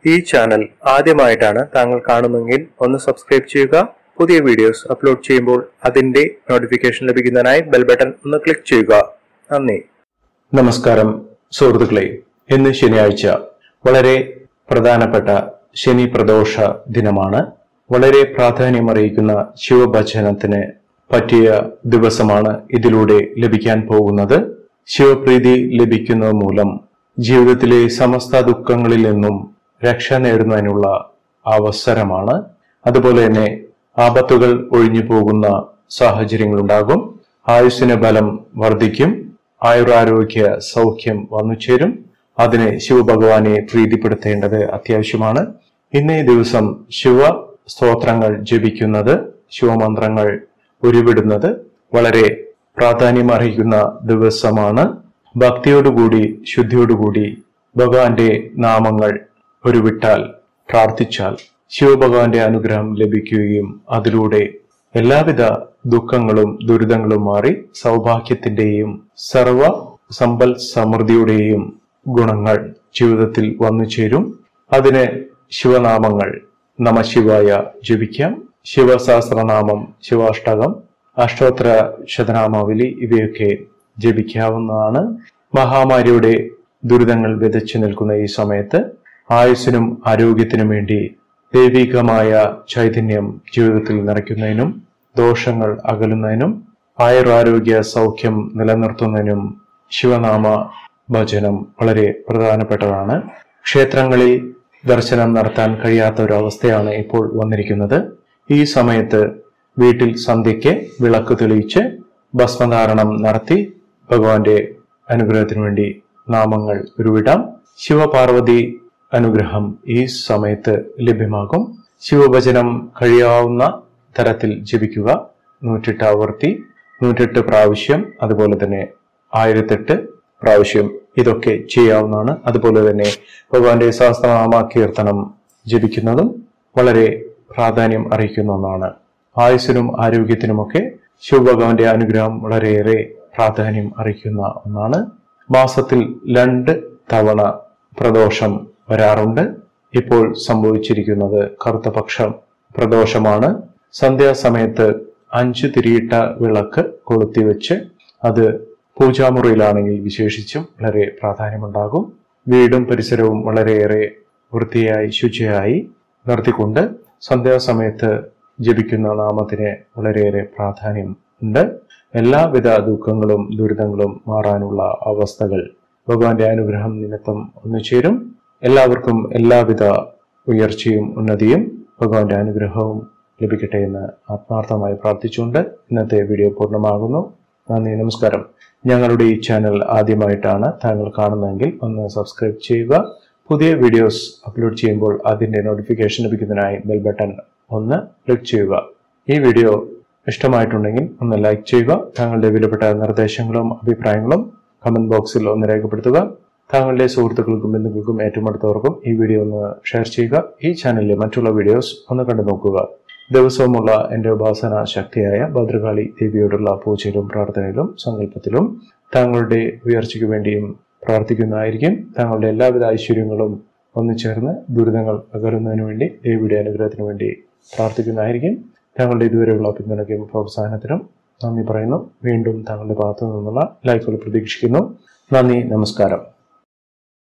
ഈ ചാനൽ ആദ്യമായിട്ടാണ് താങ്കൾ കാണുന്നതെങ്കിൽ ഒന്ന് സബ്സ്ക്രൈബ് ചെയ്യുക പുതിയ വീഡിയോസ് അപ്ലോഡ് ചെയ്യുമ്പോൾ അതിന്റെ നോട്ടിഫിക്കേഷൻ ലഭിക്കുന്നതിനായി ബെൽ ബട്ടൺ ഒന്ന് ക്ലിക്ക് ചെയ്യുക നന്ദി നമസ്കാരം സുഹൃത്തുക്കളെ ഇന്ന് ശനിയാഴ്ച വളരെ പ്രധാനപ്പെട്ട ശനി പ്രദോഷ ദിനമാണ് വളരെ പ്രാധാന്യമറിയിക്കുന്ന ശിവഭജനത്തിന് പറ്റിയ ദിവസമാണ് ഇതിലൂടെ ലഭിക്കാൻ പോകുന്നത് ശിവപ്രീതി ലഭിക്കുന്നത് മൂലം ജീവിതത്തിലെ സമസ്ത ദുഃഖങ്ങളിൽ നിന്നും രക്ഷ നേടുന്നതിനുള്ള അവസരമാണ് അതുപോലെ തന്നെ ആപത്തുകൾ ഒഴിഞ്ഞു പോകുന്ന സാഹചര്യങ്ങളുണ്ടാകും ആയുസ്സിന് ബലം വർദ്ധിക്കും ആയുരാരോഗ്യ സൗഖ്യം വന്നു ചേരും അതിന് ശിവഭഗവാനെ പ്രീതിപ്പെടുത്തേണ്ടത് അത്യാവശ്യമാണ് ഇന്നേ ദിവസം ശിവ സ്തോത്രങ്ങൾ ജപിക്കുന്നത് ശിവമന്ത്രങ്ങൾ ഉരുവിടുന്നത് വളരെ പ്രാധാന്യം അർഹിക്കുന്ന ദിവസമാണ് ഭക്തിയോടുകൂടി ശുദ്ധിയോടുകൂടി ഭഗവാന്റെ നാമങ്ങൾ ഉരുവിട്ടാൽ പ്രാർത്ഥിച്ചാൽ ശിവഭഗവാന്റെ അനുഗ്രഹം ലഭിക്കുകയും അതിലൂടെ എല്ലാവിധ ദുഃഖങ്ങളും ദുരിതങ്ങളും മാറി സൗഭാഗ്യത്തിന്റെയും സർവ സമ്പൽ സമൃദ്ധിയുടെയും ഗുണങ്ങൾ ജീവിതത്തിൽ വന്നു ചേരും അതിന് ശിവനാമങ്ങൾ നമശിവായ ജപിക്കാം ശിവസഹസ്രനാമം ശിവാഷ്ടകം അഷ്ടോത്തര ശതനാമാവലി ഇവയൊക്കെ ജപിക്കാവുന്നതാണ് മഹാമാരിയുടെ ദുരിതങ്ങൾ വിതച്ചു നിൽക്കുന്ന ഈ സമയത്ത് ആയുസ്സിനും ആരോഗ്യത്തിനും വേണ്ടി ദൈവികമായ ചൈതന്യം ജീവിതത്തിൽ നിറയ്ക്കുന്നതിനും ദോഷങ്ങൾ അകലുന്നതിനും ആയുരാരോഗ്യ സൗഖ്യം നിലനിർത്തുന്നതിനും ശിവനാമ ഭജനം വളരെ പ്രധാനപ്പെട്ടതാണ് ക്ഷേത്രങ്ങളിൽ ദർശനം നടത്താൻ കഴിയാത്ത ഒരു അവസ്ഥയാണ് ഇപ്പോൾ വന്നിരിക്കുന്നത് ഈ സമയത്ത് വീട്ടിൽ സന്ധ്യയ്ക്ക് വിളക്ക് തെളിയിച്ച് ഭസ്മധാരണം നടത്തി ഭഗവാന്റെ അനുഗ്രഹത്തിനു വേണ്ടി നാമങ്ങൾ ഉരുവിടാം ശിവപാർവതി അനുഗ്രഹം ഈ സമയത്ത് ലഭ്യമാകും ശിവഭജനം കഴിയാവുന്ന തരത്തിൽ ജപിക്കുക നൂറ്റെട്ട് ആവർത്തി നൂറ്റെട്ട് പ്രാവശ്യം അതുപോലെ തന്നെ ആയിരത്തെട്ട് പ്രാവശ്യം ഇതൊക്കെ ചെയ്യാവുന്നതാണ് അതുപോലെ തന്നെ ഭഗവാന്റെ സഹസ്രനാമ കീർത്തനം ജപിക്കുന്നതും വളരെ പ്രാധാന്യം അറിയിക്കുന്ന ഒന്നാണ് ആയുസ്സിനും ആരോഗ്യത്തിനുമൊക്കെ ശിവഭഗവാന്റെ അനുഗ്രഹം വളരെയേറെ പ്രാധാന്യം അറിയിക്കുന്ന ഒന്നാണ് മാസത്തിൽ രണ്ട് തവണ പ്രദോഷം വരാറുണ്ട് ഇപ്പോൾ സംഭവിച്ചിരിക്കുന്നത് കറുത്തപക്ഷം പ്രദോഷമാണ് സന്ധ്യാസമയത്ത് അഞ്ച് തിരിയിട്ട വിളക്ക് കൊളുത്തിവെച്ച് അത് പൂജാമുറിയിലാണെങ്കിൽ വിശേഷിച്ചും വളരെ പ്രാധാന്യമുണ്ടാകും വീടും പരിസരവും വളരെയേറെ വൃത്തിയായി ശുചിയായി നിർത്തിക്കൊണ്ട് സന്ധ്യാസമയത്ത് ജപിക്കുന്ന നാമത്തിന് വളരെയേറെ പ്രാധാന്യം ഉണ്ട് എല്ലാവിധ ദുഃഖങ്ങളും ദുരിതങ്ങളും മാറാനുള്ള അവസ്ഥകൾ ഭഗവാന്റെ അനുഗ്രഹം നിമിത്തം ഒന്നു ചേരും എല്ലാവർക്കും എല്ലാവിധ ഉയർച്ചയും ഉന്നതിയും ഭഗവാന്റെ അനുഗ്രഹവും ലഭിക്കട്ടെ എന്ന് ആത്മാർത്ഥമായി പ്രാർത്ഥിച്ചുകൊണ്ട് ഇന്നത്തെ വീഡിയോ പൂർണ്ണമാകുന്നു നന്ദി നമസ്കാരം ഞങ്ങളുടെ ഈ ചാനൽ ആദ്യമായിട്ടാണ് താങ്കൾ കാണുന്നതെങ്കിൽ ഒന്ന് സബ്സ്ക്രൈബ് ചെയ്യുക പുതിയ വീഡിയോസ് അപ്ലോഡ് ചെയ്യുമ്പോൾ അതിന്റെ നോട്ടിഫിക്കേഷൻ ലഭിക്കുന്നതിനായി ബെൽ ബട്ടൺ ഒന്ന് ക്ലിക്ക് ചെയ്യുക ഈ വീഡിയോ ഇഷ്ടമായിട്ടുണ്ടെങ്കിൽ ഒന്ന് ലൈക്ക് ചെയ്യുക താങ്കളുടെ വിലപ്പെട്ട നിർദ്ദേശങ്ങളും അഭിപ്രായങ്ങളും കമന്റ് ബോക്സിൽ ഒന്ന് രേഖപ്പെടുത്തുക താങ്കളുടെ സുഹൃത്തുക്കൾക്കും ബന്ധുക്കൾക്കും ഏറ്റവും അടുത്തവർക്കും ഈ വീഡിയോ ഒന്ന് ഷെയർ ചെയ്യുക ഈ ചാനലിലെ മറ്റുള്ള വീഡിയോസ് ഒന്ന് കണ്ടു നോക്കുക ദിവസവുമുള്ള എൻ്റെ ഉപാസന ശക്തിയായ ഭദ്രകാളി ദേവിയോടുള്ള പൂജയിലും പ്രാർത്ഥനയിലും സങ്കല്പത്തിലും താങ്കളുടെ ഉയർച്ചയ്ക്ക് വേണ്ടിയും പ്രാർത്ഥിക്കുന്നതായിരിക്കും താങ്കളുടെ എല്ലാവിധ ഐശ്വര്യങ്ങളും ഒന്നു ചേർന്ന് ദുരിതങ്ങൾ അകലുന്നതിന് വേണ്ടി ദേവിയുടെ അനുഗ്രഹത്തിന് വേണ്ടി പ്രാർത്ഥിക്കുന്നതായിരിക്കും താങ്കളുടെ ഇതുവരെയുള്ള പിന്തുണയ്ക്കും പ്രോത്സാഹനത്തിനും നന്ദി പറയുന്നു വീണ്ടും താങ്കളുടെ ഭാഗത്തു നിന്നുള്ള ലൈഫുകൾ പ്രതീക്ഷിക്കുന്നു നന്ദി നമസ്കാരം